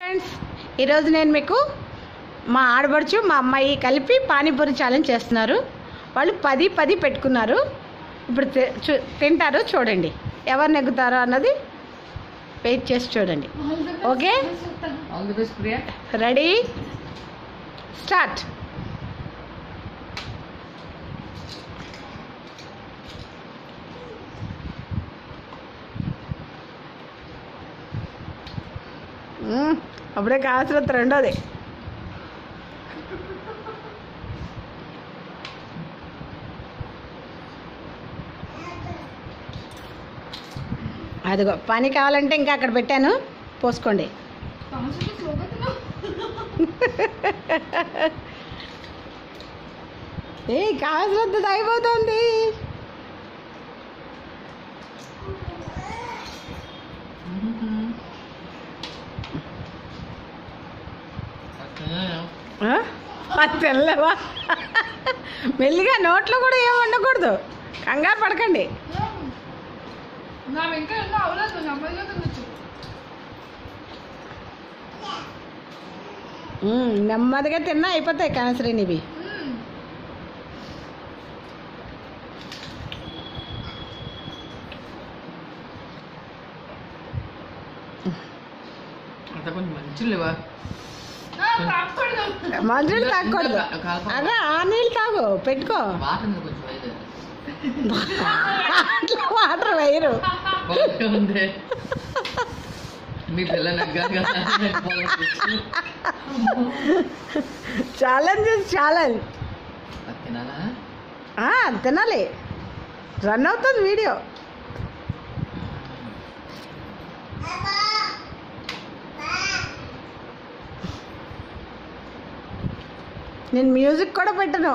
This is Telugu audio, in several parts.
ఫ్రెండ్స్ ఈరోజు నేను మీకు మా ఆడబడుచు మా అమ్మాయి కలిపి పానీపూరి ఛాలెంజ్ చేస్తున్నారు వాళ్ళు పది పది పెట్టుకున్నారు ఇప్పుడు తి- చూ- తింటారు చూడండి ఎవరు నెగ్గుతారో అన్నది వెయిట్ చేసి చూడండి okay all the best Priya ready start hmm. అప్పుడే కావాల్సిన రెండోది అదిగో పని కావాలంటే ఇంకా అక్కడ పెట్టాను పోసుకోండి ఏ కావాల్సినంత అయిపోతుంది ఆ? అది తెల్లవా మెల్లిగా నోట్లో కూడా ఏం ఉండకూడదు కంగారు పడకండి నా ఇంకా ఇంకా అవ్వలేదు నెమ్మదిగా తినచ్చు మ్మ్, నెమ్మదిగా తిన్నా అయిపోతాయి కాన్సరీని ఇవి అంత కొంచెం మంచి లేవా మందులు తాగకూడదు అదే ఆ నీళ్ళు తాగు పెట్టుకో వాటర్ కొంచెం అయితే అట్లా వాటర్ వేయరు బాగా ఉంది మీ పిల్ల నగ్గారు కదా నేను పొలం తెచ్చి. ఛాలెంజ్ ఛాలెంజ్ అది తినాలా తినాలి రన్ అవుతుంది వీడియో నేను మ్యూజిక్ కూడా పెట్టను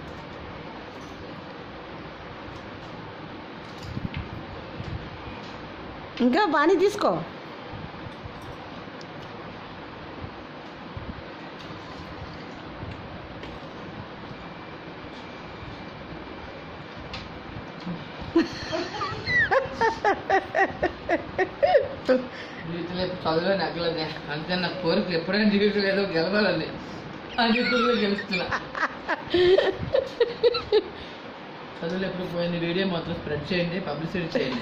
ఇంకా పానీ తీసుకో జీవితంలో చదువులో నగ్గలేదు అంతే నా కోరికలు ఎప్పుడైనా జీవితంలో ఏదో గెలవాలని ఆ జీవితంలో గెలుస్తున్నా చదువులు ఎప్పుడు పోయింది వీడియో మాత్రం స్ప్రెడ్ చేయండి పబ్లిసిటీ చేయండి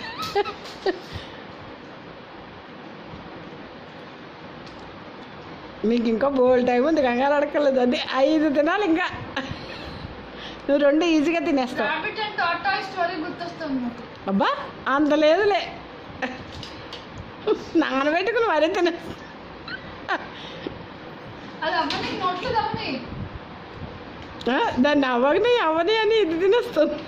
నీకు ఇంకా బోల్ టైం ఉంది కంగారు అడగలేదు అది ఐదు తినాలి ఇంకా నువ్వు రెండు ఈజీగా తినేస్తావు రాబిట్ అండ్ టాటా స్టోరీ గుర్తొస్తుంది నాకు అబ్బా అంత లేదులే నానబెట్టుకుని మరీ తినే అది అమ్మని నోట్లో అమ్మని ఆ, దాన్ని అవ్వని అవ్వని అని ఇది తినేస్తుంది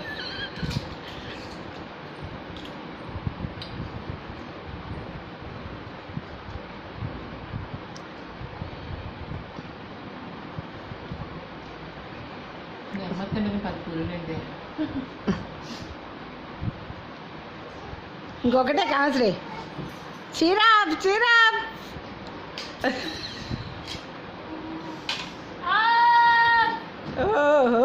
ఎమ్మతండి పది పూలు అండి ఇంకొకటే కాన్సరీ చీరాప్ చీరాప్ ఓహో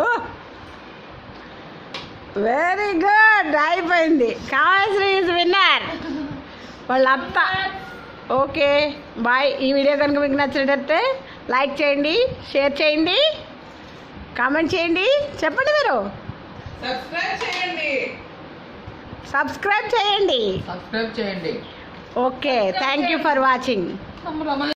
వెరీ గుడ్ అయిపోయింది కాన్సరీ ఇస్ విన్నర్ వాళ్ళ అత్త ఓకే బాయ్ ఈ వీడియో కనుక మీకు నచ్చినట్లయితే లైక్ చేయండి షేర్ చేయండి కామెంట్ చేయండి చెప్పండి మీరు సబ్స్క్రైబ్ చేయండి సబ్స్క్రైబ్ చేయండి సబ్స్క్రైబ్ చేయండి okay thank you for watching తమ్ముడు